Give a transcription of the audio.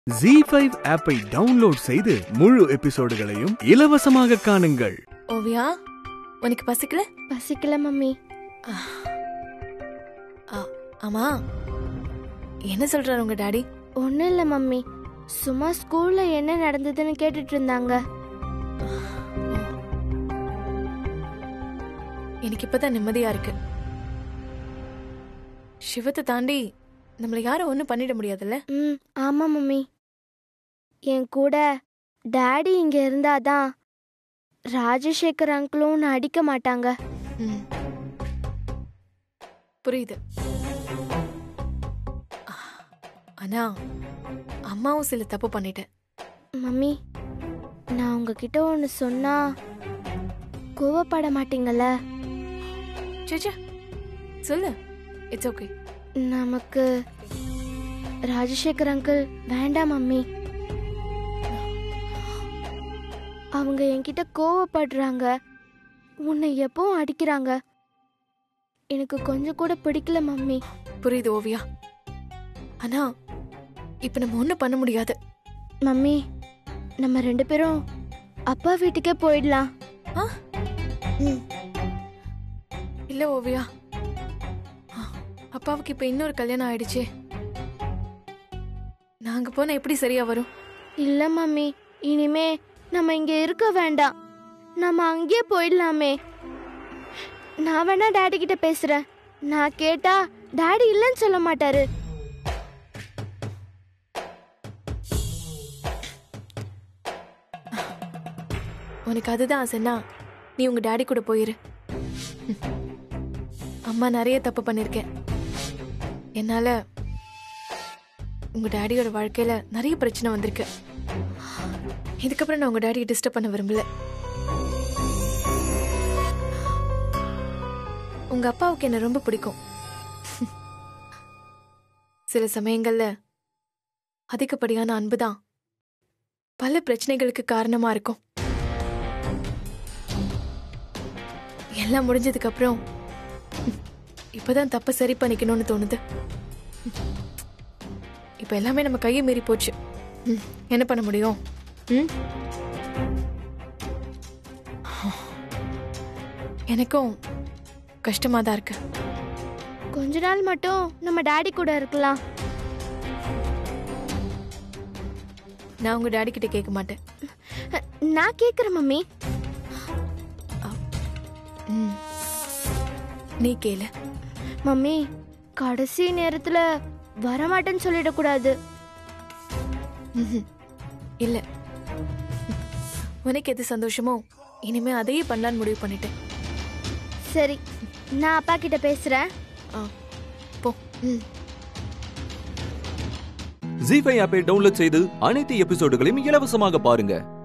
G five ஆப்பை download செய்து முழு எபிசோடுகளையும் இலவசமாக காணுங்கள் ஓவியா உனக்கு பசிக்கல பசிக்கல மம்மி ஆ, ஆமா என்ன சொல்றாரு உங்க டாடி ஒன்றும் இல்லை மம்மி சும்மா ஸ்கூல்ல என்ன நடந்ததுன்னு கேட்டுட்டு இருந்தாங்க எனக்கு இப்பதான் நிம்மதியா இருக்கு சிவத்தை தாண்டி நம்மள யாரும் ஒண்ணும் பண்ணிட முடியாதுல்ல ம் ஆமாம் மம்மி என் கூட டாடி இங்க இருந்தாதான் ராஜசேகர் அங்கிளும் உன்னை அடிக்க மாட்டாங்க ம். புரியுது ஆ, ஆனா அம்மாவும் சில தப்பு பண்ணிட்டேன் மம்மி நான் உங்ககிட்ட ஒன்று சொன்னா கோவப்பட மாட்டீங்கல்ல சேச்சா சொல்லு இட்ஸ் ஓகே நமக்கு ராஜசேகர் அங்கிள் வேண்டாம் மம்மி அவங்க என்கிட்ட கோவப்படுறாங்க உன்னை எப்பவும் அடிக்கிறாங்க எனக்கு கொஞ்சம் கூட பிடிக்கல மம்மி புரியுது ஓவியா ஆனா இப்ப நம்ம ஒண்ணும் பண்ண முடியாது மம்மி நம்ம ரெண்டு பேரும் அப்பா வீட்டுக்கே போயிடலாம் ஆ? ம், இல்ல ஓவியா ஆ, அப்பாவுக்கு இப்ப இன்னொரு கல்யாணம் ஆயிடுச்சே நாங்க போனா எப்படி சரியா வரும் இல்ல மம்மி இனிமே நம்ம இங்க இருக்க வேண்டாம் நம்ம அங்கேயே போயிடலாமே நான் வேணா டாடி கிட்ட பேசுறேன் நான் கேட்டா டாடி இல்லைன்னு சொல்ல மாட்டாரு உனக்கு அதுதான் ஆசைன்னா நீ உங்க டாடி கூட போயிரு ம். அம்மா நிறைய தப்பு பண்ணிருக்கேன் என்னால உங்க டாடியோட வாழ்க்கையில நிறைய பிரச்சனை வந்திருக்கு இதுக்கப்புறம் நான் உங்க டாடியை டிஸ்டர்ப் பண்ண விரும்பல உங்க அப்பாவுக்கு என்ன ரொம்ப பிடிக்கும் சில சமயங்கள்ல அதிகப்படியான அன்புதான் பல பிரச்சனைகளுக்கு காரணமா இருக்கும் எல்லாம் முடிஞ்சதுக்கு அப்புறம் இப்பதான் தப்ப சரி பண்ணிக்கணும்னு தோணுது இப்ப எல்லாமே நம்ம கையை மீறி போச்சு ம், என்ன பண்ண முடியும் ம்? எனக்கும் கஷ்டமா தான் இருக்கு கொஞ்ச நாள் மட்டும் நம்ம டாடி கூட இருக்கலாம் நான் உங்க டாடி கிட்ட கேட்க மாட்டேன் அஹ், நான் கேக்குறேன் மம்மி ம். நீ கேளு மம்மி கடைசி நேரத்துல வரமாட்டேன்னு சொல்லிடக்கூடாது ம்ஹும். இல்ல உனக்கு எது சந்தோஷமோ இனிமே அதையே பண்ணலான்னு முடிவு பண்ணிட்டேன் சரி நான் அப்பா கிட்ட பேசுறேன் ஆ போ ம் ஜி ஃபைவ் ஆப்பை டவுன்லோட் செய்து அனைத்து எபிசோடுகளையும் இலவசமாக பாருங்க